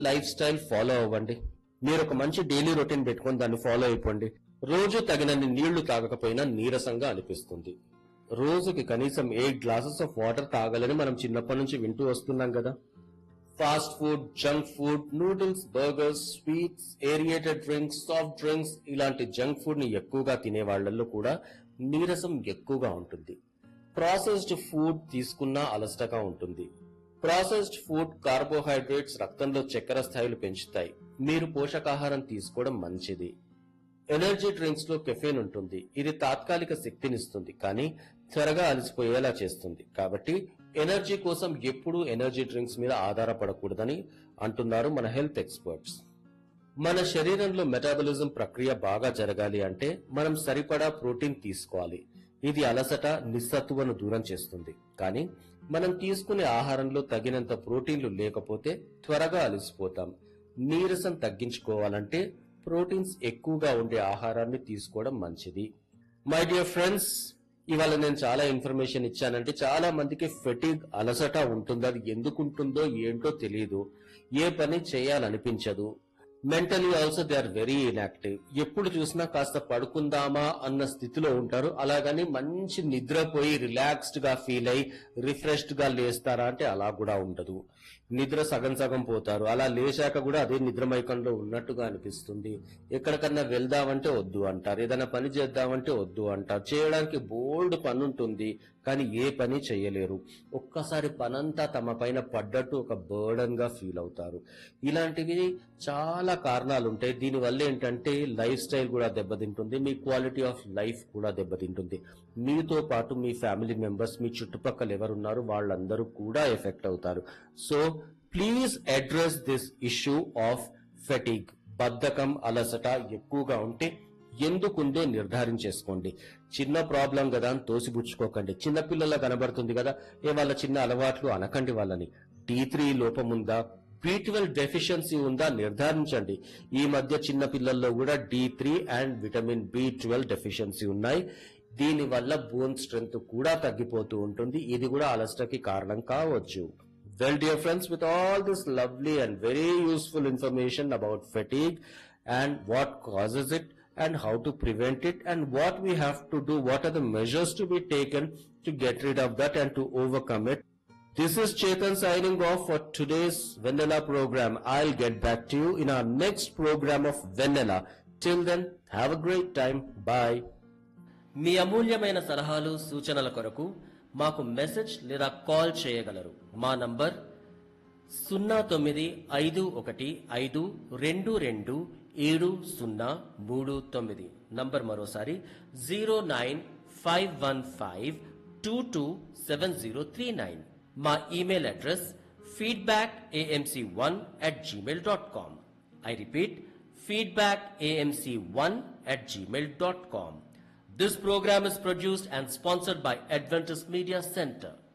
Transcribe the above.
Life style follow అవ్వండి మీరు ఒక మంచి డైలీ రొటీన్ పెట్టుకొని దాన్ని ఫాలో అయిపోండి రోజు తగినన్ని నీళ్లు తాగకపోయినా నీరసంగా అనిపిస్తుంది రోజుకి కనీసం ఎయిట్ గ్లాసెస్ ఆఫ్ వాటర్ తాగాలని మనం చిన్నప్పటి నుంచి వింటూ వస్తున్నాం కదా fast food junk food noodles burgers sweets aerated drinks soft drinks ఇలాంటి జంక్ ఫుడ్ ని ఎక్కువగా తినే వాళ్ళల్లో కూడా నీరసం ఎక్కువగా ఉంటుంది ప్రాసెస్డ్ ఫుడ్ తీసుకున్నా అలసటగా ఉంటుంది ప్రాసెస్డ్ ఫుడ్ కార్బోహైడ్రేట్స్ రక్తంలో చక్కెర స్థాయిలు పెంచుతాయి మీరు పోషకాహారం తీసుకోవడం మంచిది ఎనర్జీ డ్రింక్స్ లో కెఫెన్ ఉంటుంది ఇది తాత్కాలిక శక్తినిస్తుంది కానీ త్వరగా అలసిపోయేలా చేస్తుంది కాబట్టి ఎనర్జీ కోసం ఎప్పుడూ ఎనర్జీ డ్రింక్స్ మీద ఆధారపడకూడదని అంటున్నారు మన హెల్త్ ఎక్స్పర్ట్స్ మన శరీరంలో మెటాబలిజం ప్రక్రియ బాగా జరగాలి అంటే మనం సరిపడా ప్రోటీన్ తీసుకోవాలి ఇది అలసట నిస్సత్తువను దూరం చేస్తుంది కానీ మనం తీసుకునే ఆహారంలో తగినంత ప్రోటీన్లు లేకపోతే త్వరగా అలసిపోతాం నీరసం తగ్గించుకోవాలంటే ప్రోటీన్స్ ఎక్కువగా ఉండే ఆహారాన్ని తీసుకోవడం మంచిది మై డియర్ ఫ్రెండ్స్ ఇవాళ నేను చాలా ఇన్ఫర్మేషన్ ఇచ్చానంటే చాలా మందికి ఫెటిగ్ అలసట ఉంటుంది అది ఎందుకు ఉంటుందో ఏంటో తెలియదు ఏ పని చేయాలనిపించదు mentally also they are very inactive ఎప్పుడు చూసినా కాస్త పడుకుందామా అన్న స్థితిలో ఉంటారు అలాగని మంచి నిద్రపోయి రిలాక్స్డ్ గా ఫీల్ అయి రిఫ్రెష్డ్ గా లేస్తారా అంటే అలా కూడా ఉండదు నిద్ర సగం సగం పోతారు అలా లేచాక కూడా అదే నిద్రమైకంలో ఉన్నట్టుగా అనిపిస్తుంది ఎక్కడికన్నా వెళ్దామంటే వద్దు అంటారు ఏదైనా పని చేద్దామంటే వద్దు అంటారు చేయడానికి బోల్డ్ పని ఉంటుంది కానీ ఏ పని చేయలేరు ఒక్కసారి పనంతా తమ పైన పడ్డట్టు ఒక బర్డన్ గా ఫీల్ అవుతారు ఇలాంటివి చాలా కారణాలు ఉంటాయి దీనివల్ల ఏంటంటే లైఫ్ స్టైల్ కూడా దెబ్బతింటుంది మీ క్వాలిటీ ఆఫ్ లైఫ్ కూడా దెబ్బతింటుంది మీతో పాటు మీ ఫ్యామిలీ మెంబర్స్ మీ చుట్టుపక్కల ఎవరున్నారు వాళ్ళందరూ కూడా ఎఫెక్ట్ అవుతారు so please address this issue of fatigue బద్ధకం అలసట ఎక్కువగా ఉంటే ఎందుకుందో నిర్ధారించేసుకోండి చిన్న ప్రాబ్లం కదా అని తోసిపుచ్చుకోకండి చిన్న పిల్లల కనబడుతుంది కదా ఏ వాళ్ళ చిన్న అలవాట్లు అనకండి వాళ్ళని డి త్రీ లోపం ఉందా బి ట్వెల్వ్ డెఫిషియన్సీ ఉందా నిర్ధారించండి ఈ మధ్య చిన్న పిల్లల్లో కూడా D three and vitamin B twelve deficiency ఉన్నాయి దీని వల్ల బోన్ స్ట్రెంగ్త్ కూడా తగ్గిపోతూ ఉంటుంది ఇది కూడా అలసటకి కారణం కావచ్చు Well, dear friends, with all this lovely and very useful information about fatigue and what causes it and how to prevent it and what we have to do, what are the measures to be taken to get rid of that and to overcome it. This is Chetan signing off for today's Vanilla program. I'll get back to you in our next program of Vanilla. Till then, have a great time. Bye. మీ అమూల్యమైన సలహాలు సూచనల కొరకు మాకు message లేదా call చేయగలరు మా number సున్నా తొమ్మిది ఐదు ఒకటి ఐదు రెండు రెండు ఏడు సున్నా మూడు తొమ్మిది నంబర్ మరోసారి zero nine five one five two two seven zero three nine మా email address feedback AMC one at Gmail dot com I repeat feedback AMC one at Gmail dot com This program is produced and sponsored by Adventist Media Center.